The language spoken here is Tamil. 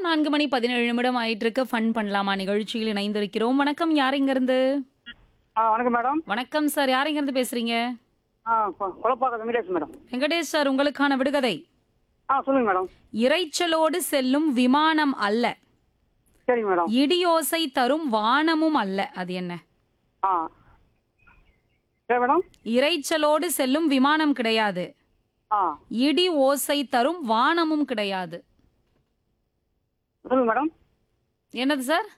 நான்கு மணி பதினேழு நிமிடம் ஆயிட்டு இருக்கு ஃபன் பண்ணலாமா நிகழ்ச்சியில் இணைந்திருக்கிறோம் வணக்கம் யார் இங்க இருந்து ஆ வணக்கம் மேடம் வணக்கம் சார் யார் இங்க இருந்து பேசுறீங்க ஆ கொ- கொலப்பாக்கம் வெங்கடேஷ் மேடம் வெங்கடேஷ் சார் உங்களுக்கான விடுகதை ஆ சொல்லுங்க மேடம் இரைச்சலோடு செல்லும் விமானம் அல்ல சரிங்க மேடம் இடியோசை தரும் வானமும் அல்ல அது என்ன ஆ சரி மேடம் இரைச்சலோடு செல்லும் விமானம் கிடையாது ஆ இடி ஓசை தரும் வானமும் கிடையாது சொல்லுங்க மேடம் என்னது சார்